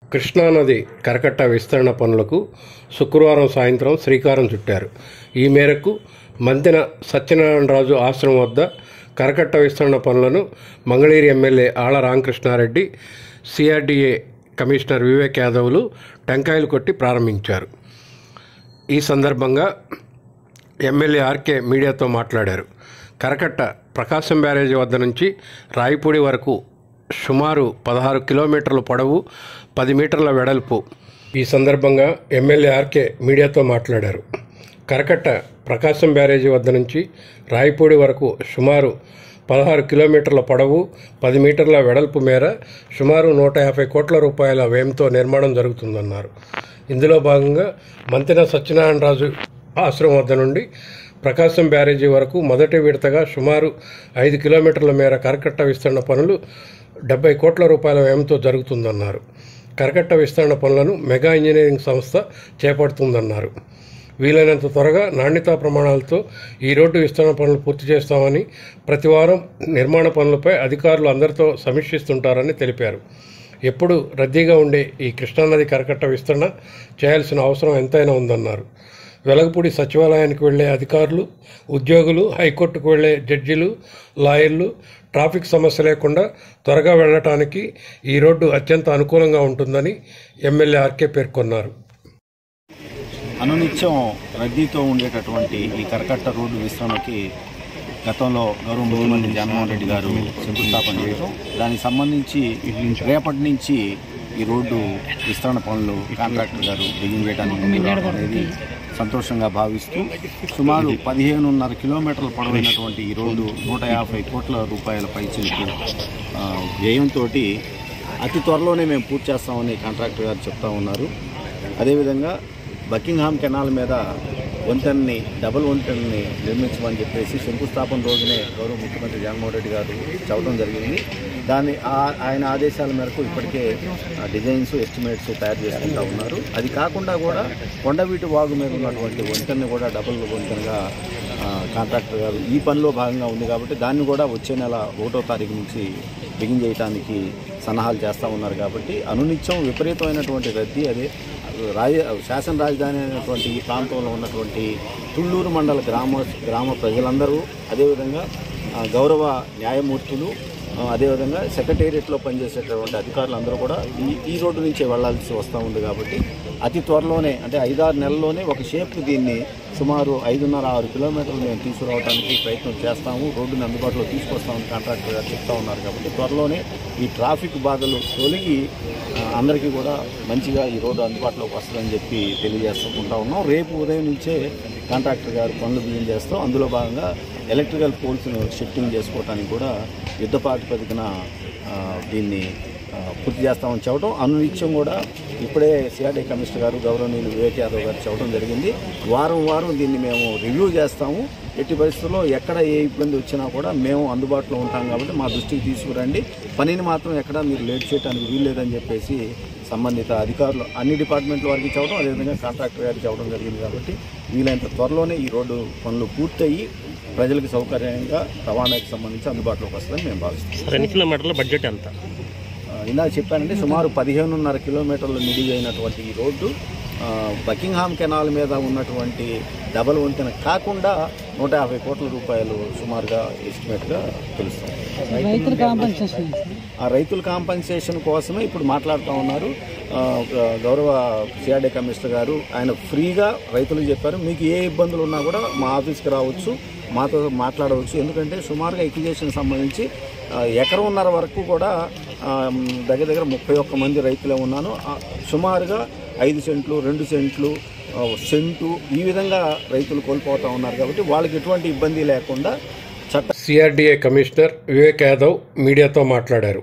కృష్ణానది కరకట్ట విస్తరణ పనులకు శుక్రవారం సాయంత్రం శ్రీకారం చుట్టారు ఈ మేరకు మంతెన సత్యనారాయణరాజు ఆశ్రమం వద్ద కరకట్ట విస్తరణ పనులను మంగళగిరి ఎమ్మెల్యే ఆళ్ల రామకృష్ణారెడ్డి సిఆర్డీఏ కమిషనర్ వివేక్ యాదవ్లు టెంకాయలు కొట్టి ప్రారంభించారు ఈ సందర్భంగా ఎమ్మెల్యే ఆర్కే మీడియాతో మాట్లాడారు కరకట్ట ప్రకాశం బ్యారేజీ వద్ద నుంచి రాయపూడి వరకు సుమారు పదహారు కిలోమీటర్ల పొడవు పది మీటర్ల వెడల్పు ఈ సందర్భంగా ఎమ్మెల్యే ఆర్కే మీడియాతో మాట్లాడారు కరకట్ట ప్రకాశం బ్యారేజీ వద్ద నుంచి రాయపూడి వరకు సుమారు పదహారు కిలోమీటర్ల పొడవు పది మీటర్ల వెడల్పు మేర సుమారు నూట యాభై కోట్ల రూపాయల వ్యయంతో నిర్మాణం జరుగుతుందన్నారు ఇందులో భాగంగా మంతెన సత్యనారాయణరాజు ఆశ్రమం వద్ద నుండి ప్రకాశం బ్యారేజీ వరకు మొదటి విడతగా సుమారు ఐదు కిలోమీటర్ల మేర కరకట్ట విస్తరణ పనులు డెబ్బై కోట్ల రూపాయల వ్యయంతో జరుగుతుందన్నారు కరకట్ట విస్తరణ పనులను మెగా ఇంజనీరింగ్ సంస్థ చేపడుతుందన్నారు వీలైనంత త్వరగా నాణ్యతా ప్రమాణాలతో ఈ రోడ్డు విస్తరణ పనులు పూర్తి చేస్తామని ప్రతి వారం నిర్మాణ పనులపై అధికారులు అందరితో సమీక్షిస్తుంటారని తెలిపారు ఎప్పుడు రద్దీగా ఉండే ఈ కృష్ణానది కరకట్ట విస్తరణ చేయాల్సిన అవసరం ఎంతైనా ఉందన్నారు వెలగపూడి సచివాలయానికి వెళ్లే అధికారులు ఉద్యోగులు హైకోర్టుకు వెళ్లే జడ్జిలు లాయర్లు ట్రాఫిక్ సమస్య లేకుండా త్వరగా వెళ్లటానికి ఈ రోడ్డు అత్యంత అనుకూలంగా ఉంటుందని ఎమ్మెల్యే ఆర్కే పేర్కొన్నారు అనునిత్యం రద్దీతో ఉండేటటువంటి ఈ కరకట్ట రోడ్డు విస్తరణకి గతంలో గౌరవ ముఖ్యమంత్రి జగన్మోహన్ రెడ్డి గారు శంకుస్థాపన చేయడం దానికి సంబంధించి రేపటి నుంచి ఈ రోడ్డు విస్తరణ పనులు కాంట్రాక్టర్ గారు బిగిన్ చేయడానికి ముందుకు రావడం అనేది సంతోషంగా భావిస్తూ సుమారు పదిహేనున్నర కిలోమీటర్ల పొడవైనటువంటి ఈ రోడ్డు నూట యాభై కోట్ల రూపాయల పైచిలకు వ్యయంతో అతి త్వరలోనే మేము పూర్తి చేస్తామని కాంట్రాక్టర్ గారు చెప్తా ఉన్నారు అదేవిధంగా బకింగ్హామ్ కెనాల్ మీద వంతెనని డబుల్ వంతెనని నిర్మించమని చెప్పేసి శంకుస్థాపన రోజునే గౌరవ ముఖ్యమంత్రి జగన్మోహన్ రెడ్డి గారు చెప్పడం జరిగింది దాని ఆ- ఆయన ఆదేశాల మేరకు ఇప్పటికే ఆ డిజైన్స్ ఎస్టిమేట్స్ తయారు చేసుకుంటా ఉన్నారు అది కాకుండా కూడా కొండవీటి వాగు మీద ఉన్నటువంటి వంతెనని కూడా డబుల్ వంతెనగా ఆ, కాంట్రాక్టర్ గారు ఈ పనిలో భాగంగా ఉంది కాబట్టి దాన్ని కూడా వచ్చే నెల ఒకటో తారీఖు నుంచి బిగిన్ చేయడానికి సన్నాహాలు చేస్తూ ఉన్నారు కాబట్టి అనునిత్యం విపరీతమైనటువంటి రద్దీ అదే రాజ శాసన రాజధాని అయినటువంటి ఈ ప్రాంతంలో ఉన్నటువంటి తుళ్ళూరు మండల గ్రామ గ్రామ ప్రజలందరూ అదేవిధంగా ఆ, గౌరవ న్యాయమూర్తులు ఆ, అదేవిధంగా సెక్రటేరియట్లో పనిచేసేటటువంటి అధికారులు అందరూ కూడా ఈ ఈ రోడ్డు నుంచే వెళ్లాల్సి వస్తూ ఉంది కాబట్టి అతి త్వరలోనే అంటే ఐదారు నెలల్లోనే ఒక షేప్ దీన్ని సుమారు ఐదున్నర ఆరు కిలోమీటర్లు మేము తీసుకురావడానికి ప్రయత్నం చేస్తాము రోడ్డుని అందుబాటులో తీసుకొస్తామని కాంట్రాక్టర్ గారు చెప్తా ఉన్నారు కాబట్టి త్వరలోనే ఈ ట్రాఫిక్ బాధలు తొలగి ఆ, అందరికీ కూడా మంచిగా ఈ రోడ్డు అందుబాటులోకి వస్తుందని చెప్పి తెలియజేసుకుంటా ఉన్నాం రేపు ఉదయం నుంచే కాంట్రాక్టర్ గారు పనులు బిగిన్ చేస్తాం అందులో భాగంగా ఎలక్ట్రికల్ పోల్స్ను షిఫ్టింగ్ చేసుకోవడానికి కూడా యుద్ధ ప్రాతిపదికన ఆ, దీన్ని ఆ, పూర్తి చేస్తామని చెప్పడం అనునిత్యం కూడా ఇప్పుడే సిఆర్డీ కమిషనర్ గారు గౌరవనీయులు వివేక్ యాదవ్ గారు చెప్పడం జరిగింది వారం వారం దీన్ని మేము రివ్యూ చేస్తాము ఎట్టి పరిస్థితుల్లో ఎక్కడ ఏ ఇబ్బంది వచ్చినా కూడా మేము అందుబాటులో ఉంటాం కాబట్టి మా దృష్టికి తీసుకురండి పనిని మాత్రం ఎక్కడ మీరు లేట్ చేయడానికి వీల్లేదని చెప్పేసి సంబంధిత అధికారులు అన్ని డిపార్ట్మెంట్ల వారికి చెప్పడం అదేవిధంగా కాంట్రాక్టర్ గారికి చెప్పడం జరిగింది కాబట్టి వీలైనంత త్వరలోనే ఈ రోడ్డు పనులు పూర్తయి ప్రజలకు సౌకర్యంగా రవాణాకి సంబంధించి అందుబాటులోకి వస్తుందని మేము భావిస్తున్నాం సార్ ఎన్ని కిలోమీటర్ల బడ్జెట్ ఎంత ఆ, ఇందాక చెప్పానంటే సుమారు పదిహేనున్నర కిలోమీటర్ల నిడివి అయినటువంటి ఈ రోడ్డు ఆ, బకింగ్హామ్ కెనాల్ మీద ఉన్నటువంటి డబల్ వంతెన కాకుండా నూట యాభై కోట్ల రూపాయలు సుమారుగా ఎస్టిమేట్గా తెలుస్తుంది రైతుల కాంపన్సేషన్ ఆ రైతుల కాంపన్సేషన్ కోసమే ఇప్పుడు మాట్లాడుతూ ఉన్నారు ఆ, గౌరవ సిఆర్డీ కమిషనర్ గారు ఆయన ఫ్రీగా రైతులకు చెప్పారు మీకు ఏ ఇబ్బందులు ఉన్నా కూడా మా ఆఫీస్కి రావచ్చు మాతో మాట్లాడవచ్చు ఎందుకంటే సుమారుగా ఎక్విజేషన్ సంబంధించి ఆ, ఎకరంన్నర వరకు కూడా ఆ, దగ్గర దగ్గర ముప్పై ఒక్క మంది రైతులే ఉన్నాను ఆ, సుమారుగా ఐదు సెంట్లు రెండు సెంట్లు ఆ, సెంటు ఈ విధంగా రైతులు కోల్పోతూ ఉన్నారు కాబట్టి వాళ్ళకి ఎటువంటి ఇబ్బంది లేకుండా చట్ట సిఆర్డీఏ కమిషనర్ వివేక్ యాదవ్ మీడియాతో మాట్లాడారు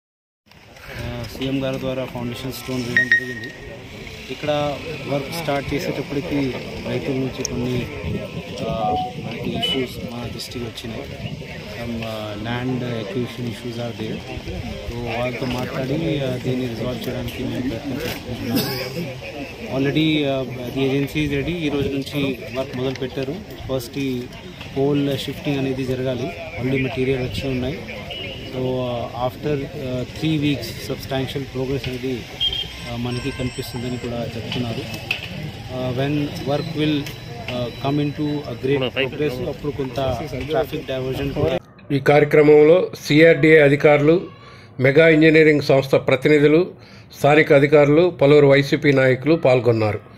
సీఎం గారి ద్వారా ఫౌండేషన్ స్టోన్ వేయడం జరిగింది ఇక్కడ వర్క్ స్టార్ట్ చేసేటప్పటికి రైతుల నుంచి కొన్ని ఆ, మనకి ఇష్యూస్ మా దృష్టికి వచ్చినాయి some land acquisition issues are there so వాళ్ళతో మాట్లాడి ఆ, దీన్ని రిజాల్వ్ చేయడానికి మేము ప్రయత్నం చేసుకుంటున్నాం ఆల్రెడీ ది ఏజెన్సీ రెడీ ఈ రోజు నుంచి వర్క్ మొదలు పెట్టారు ఫస్ట్ ఈ పోల్ షిఫ్టింగ్ అనేది జరగాలి ఆల్రెడీ మెటీరియల్ వచ్చి ఉన్నాయి so after three weeks substantial progress అనేది ఆ, మనకి కనిపిస్తుందని కూడా చెప్తున్నారు when work will come in to great progress అప్పుడు కొంత ట్రాఫిక్ డైవర్జన్ కూడా ఈ కార్యక్రమంలో సిఆర్డీఏ అధికారులు మెగా ఇంజనీరింగ్ సంస్థ ప్రతినిధులు స్థానిక అధికారులు పలువురు వైసీపీ నాయకులు పాల్గొన్నారు